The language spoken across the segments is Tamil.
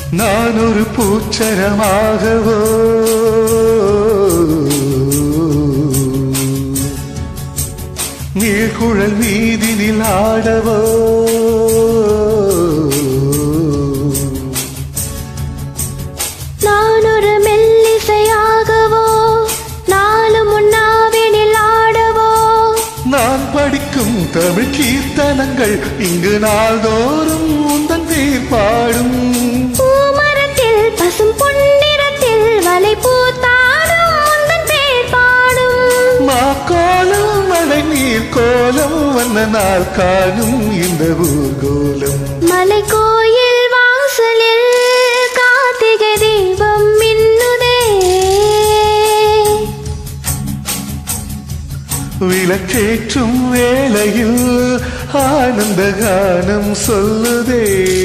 நான் ஒரு பூச்சரமாகவோ நீர்குழல் மீதினில் ஆடவோ நான் ஒரு மெல்லிசையாகவோ நாலு முன்னாவினில் ஆடவோ நான் படிக்கும் தமிழ் கீர்த்தனங்கள் இங்கு நாள்தோறும் உந்தன் பேர் பாடும் பூமரத்தில் பசும் பொன்னிறத்தில் வலை பூத்தாடும் உந்தன் பேர் பாடும் மாக்கோலம் மழை நீர் கோலம் வண்ண நாள் காணும் இந்த ஊர்கோலம் மலை கோயில் வாசலில் கார்த்திகை தீபம் மின்னுதே விளக்கேற்றும் வேளையில் ஆனந்த கானம் சொல்லுதே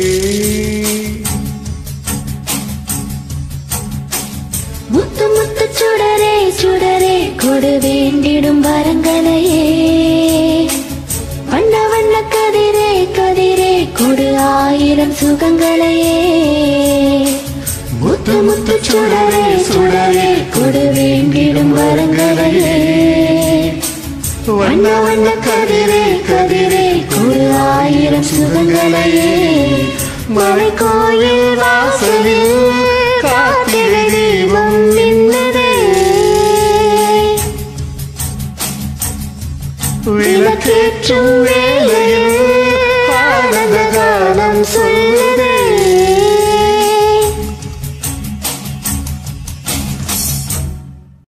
முத்து முத்து சுடரே சுடரே கொடு வேண்டிடும் வரங்களையே வண்ண வண்ண கதிரே கதிரே கொடு ஆயிரம் சுகங்களையே முத்து முத்து சுடரே சுடரே கொடு வேண்டிடும் வரங்களையே வண்ண வண்ண கதிரே கதிரே கொடு ஆயிரம் சுகங்களையே மலை கோயில் வாசலில் கார்த்திகை தீபம் மின்னுதே விளக்கேற்றும் வேளையில்